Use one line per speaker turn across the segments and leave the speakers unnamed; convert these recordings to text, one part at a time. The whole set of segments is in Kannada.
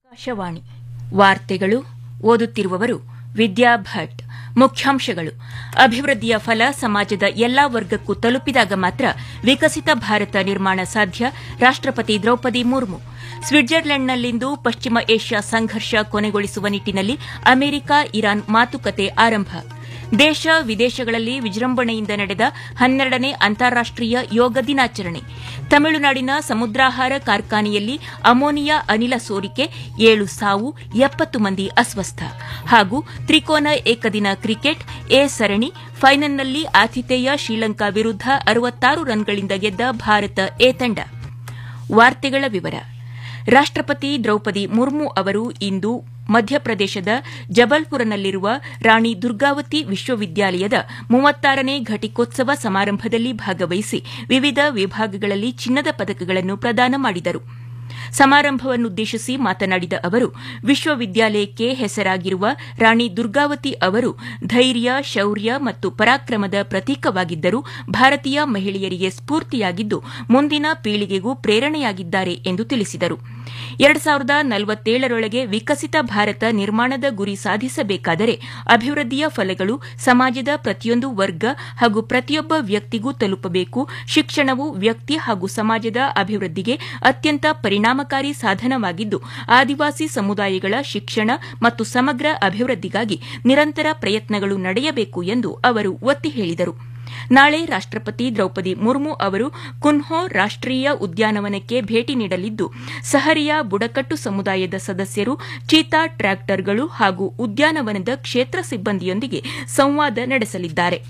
ಆಕಾಶವಾಣಿ ವಾರ್ತೆಗಳು ಓದುತ್ತಿರುವವರು ವಿದ್ಯಾ ಭಟ್ ಮುಖ್ಯಾಂಶಗಳು ಅಭಿವೃದ್ಧಿಯ ಫಲ ಸಮಾಜದ ಎಲ್ಲಾ ವರ್ಗಕ್ಕೂ ತಲುಪಿದಾಗ ಮಾತ್ರ ವಿಕಸಿತ ಭಾರತ ನಿರ್ಮಾಣ ಸಾಧ್ಯ ರಾಷ್ಟಪತಿ ದ್ರೌಪದಿ ಮುರ್ಮು ಸ್ವಿಟ್ಜರ್ಲೆಂಡ್ನಲ್ಲಿಂದು ಪಶ್ಚಿಮ ಏಷ್ಯಾ ಸಂಘರ್ಷ ಕೊನೆಗೊಳಿಸುವ ನಿಟ್ಟಿನಲ್ಲಿ ಅಮೆರಿಕ ಇರಾನ್ ಮಾತುಕತೆ ಆರಂಭ ದೇಶ ವಿದೇಶಗಳಲ್ಲಿ ವಿಜೃಂಭಣೆಯಿಂದ ನಡೆದ ಹನ್ನೆರಡನೇ ಅಂತಾರಾಷ್ಟೀಯ ಯೋಗ ದಿನಾಚರಣೆ ತಮಿಳುನಾಡಿನ ಸಮುದ್ರಾಹಾರ ಕಾರ್ಖಾನೆಯಲ್ಲಿ ಅಮೋನಿಯಾ ಅನಿಲ ಸೋರಿಕೆ ಏಳು ಸಾವು ಎಪ್ಪತ್ತು ಮಂದಿ ಅಸ್ವಸ್ಥ ಹಾಗೂ ತ್ರಿಕೋನ ಏಕದಿನ ಕ್ರಿಕೆಟ್ ಎ ಸರಣಿ ಫೈನಲ್ನಲ್ಲಿ ಆತಿಥೇಯ ಶ್ರೀಲಂಕಾ ವಿರುದ್ಧ ಅರವತ್ತಾರು ರನ್ಗಳಿಂದ ಗೆದ್ದ ಭಾರತ ಎ ತಂಡ ವಾರ್ತೆಗಳ ವಿವರ ರಾಷ್ಟಪತಿ ದ್ರೌಪದಿ ಮುರ್ಮು ಅವರು ಇಂದು ಮಧ್ಯಪ್ರದೇಶದ ಜಬಲ್ಪುರನಲ್ಲಿರುವ ರಾಣಿ ದುರ್ಗಾವತಿ ವಿಶ್ವವಿದ್ಯಾಲಯದ ಮೂವತ್ತಾರನೇ ಘಟಿಕೋತ್ಸವ ಸಮಾರಂಭದಲ್ಲಿ ಭಾಗವಹಿಸಿ ವಿವಿಧ ವಿಭಾಗಗಳಲ್ಲಿ ಚಿನ್ನದ ಪದಕಗಳನ್ನು ಪ್ರದಾನ ಮಾಡಿದರು ಸಮಾರಂಭವನ್ನುದ್ದೇಶಿಸಿ ಮಾತನಾಡಿದ ಅವರು ವಿಶ್ವವಿದ್ಯಾಲಯಕ್ಕೆ ಹೆಸರಾಗಿರುವ ರಾಣಿ ದುರ್ಗಾವತಿ ಅವರು ಧೈರ್ಯ ಶೌರ್ಯ ಮತ್ತು ಪರಾಕ್ರಮದ ಪ್ರತೀಕವಾಗಿದ್ದರು ಭಾರತೀಯ ಮಹಿಳೆಯರಿಗೆ ಸ್ಫೂರ್ತಿಯಾಗಿದ್ದು ಮುಂದಿನ ಪೀಳಿಗೆಗೂ ಪ್ರೇರಣೆಯಾಗಿದ್ದಾರೆ ಎಂದು ತಿಳಿಸಿದರು ಎರಡು ಸಾವಿರದ ನಲವತ್ತೇಳರೊಳಗೆ ವಿಕಸಿತ ಭಾರತ ನಿರ್ಮಾಣದ ಗುರಿ ಸಾಧಿಸಬೇಕಾದರೆ ಅಭಿವೃದ್ಧಿಯ ಫಲಗಳು ಸಮಾಜದ ಪ್ರತಿಯೊಂದು ವರ್ಗ ಹಾಗೂ ಪ್ರತಿಯೊಬ್ಬ ವ್ಯಕ್ತಿಗೂ ತಲುಪಬೇಕು ಶಿಕ್ಷಣವು ವ್ಯಕ್ತಿ ಹಾಗೂ ಸಮಾಜದ ಅಭಿವೃದ್ಧಿಗೆ ಅತ್ಯಂತ ಪರಿಣಾಮಕಾರಿ ಸಾಧನವಾಗಿದ್ದು ಆದಿವಾಸಿ ಸಮುದಾಯಗಳ ಶಿಕ್ಷಣ ಮತ್ತು ಸಮಗ್ರ ಅಭಿವೃದ್ಧಿಗಾಗಿ ನಿರಂತರ ಪ್ರಯತ್ನಗಳು ನಡೆಯಬೇಕು ಎಂದು ಅವರು ಒತ್ತಿ ಹೇಳಿದರು ನಾಳೆ ರಾಷ್ಟಪತಿ ದ್ರೌಪದಿ ಮುರ್ಮು ಅವರು ಕುನ್ಹೋ ರಾಷ್ಟೀಯ ಉದ್ಯಾನವನಕ್ಕೆ ಭೇಟಿ ನೀಡಲಿದ್ದು ಸಹರಿಯಾ ಬುಡಕಟ್ಟು ಸಮುದಾಯದ ಸದಸ್ಯರು ಚೀತಾ ಟ್ರ್ಯಾಕ್ಟರ್ಗಳು ಹಾಗೂ ಉದ್ಯಾನವನದ ಕ್ಷೇತ್ರ ಸಿಬ್ಬಂದಿಯೊಂದಿಗೆ ಸಂವಾದ ನಡೆಸಲಿದ್ದಾರೆ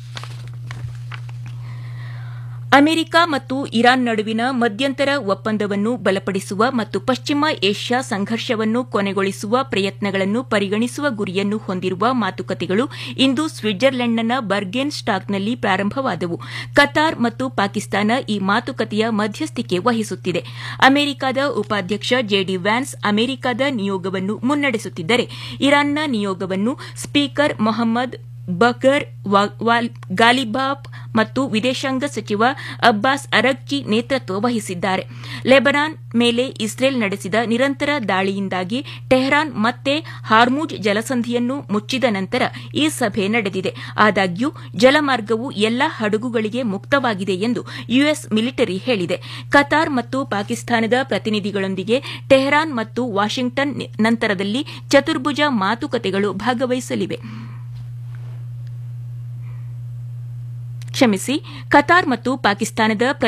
ಅಮೆರಿಕ ಮತ್ತು ಇರಾನ್ ನಡುವಿನ ಮಧ್ಯಂತರ ಒಪ್ಪಂದವನ್ನು ಬಲಪಡಿಸುವ ಮತ್ತು ಪಶ್ಚಿಮ ಏಷ್ಯಾ ಸಂಘರ್ಷವನ್ನು ಕೊನೆಗೊಳಿಸುವ ಪ್ರಯತ್ನಗಳನ್ನು ಪರಿಗಣಿಸುವ ಗುರಿಯನ್ನು ಹೊಂದಿರುವ ಮಾತುಕತೆಗಳು ಇಂದು ಸ್ವಿಟ್ಜರ್ಲೆಂಡ್ನ ಬರ್ಗೆನ್ ಸ್ಟಾಕ್ನಲ್ಲಿ ಪ್ರಾರಂಭವಾದವು ಕತಾರ್ ಮತ್ತು ಪಾಕಿಸ್ತಾನ ಈ ಮಾತುಕತೆಯ ಮಧ್ಯಸ್ಥಿಕೆ ವಹಿಸುತ್ತಿದೆ ಅಮೆರಿಕದ ಉಪಾಧ್ಯಕ್ಷ ಜೆಡಿ ವ್ಯಾನ್ಸ್ ಅಮೆರಿಕದ ನಿಯೋಗವನ್ನು ಮುನ್ನಡೆಸುತ್ತಿದ್ದರೆ ಇರಾನ್ನ ನಿಯೋಗವನ್ನು ಸ್ಪೀಕರ್ ಮೊಹಮ್ಮದ್ ಬಕರ್ ಗಾಲಿಬಾಫ್ ಮತ್ತು ವಿದೇಶಾಂಗ ಸಚಿವ ಅಬ್ಬಾಸ್ ಅರಗ್ಚಿ ನೇತೃತ್ವ ವಹಿಸಿದ್ದಾರೆ ಲೆಬನಾನ್ ಮೇಲೆ ಇಸ್ರೇಲ್ ನಡೆಸಿದ ನಿರಂತರ ದಾಳಿಯಿಂದಾಗಿ ಟೆಹರಾನ್ ಮತ್ತೆ ಹಾರ್ಮುಜ್ ಜಲಸಂಧಿಯನ್ನು ಮುಚ್ಚಿದ ನಂತರ ಈ ಸಭೆ ನಡೆದಿದೆ ಆದಾಗ್ಯೂ ಜಲಮಾರ್ಗವು ಎಲ್ಲಾ ಹಡಗುಗಳಿಗೆ ಮುಕ್ತವಾಗಿದೆ ಎಂದು ಯುಎಸ್ ಮಿಲಿಟರಿ ಹೇಳಿದೆ ಕತಾರ್ ಮತ್ತು ಪಾಕಿಸ್ತಾನದ ಪ್ರತಿನಿಧಿಗಳೊಂದಿಗೆ ಟೆಹರಾನ್ ಮತ್ತು ವಾಷಿಂಗ್ಟನ್ ನಂತರದಲ್ಲಿ ಚತುರ್ಭುಜ ಮಾತುಕತೆಗಳು ಭಾಗವಹಿಸಲಿವೆ ಕ್ಷಮಿಸಿ ಕತಾರ್ ಮತ್ತು ಪಾಕಿಸ್ತಾನದ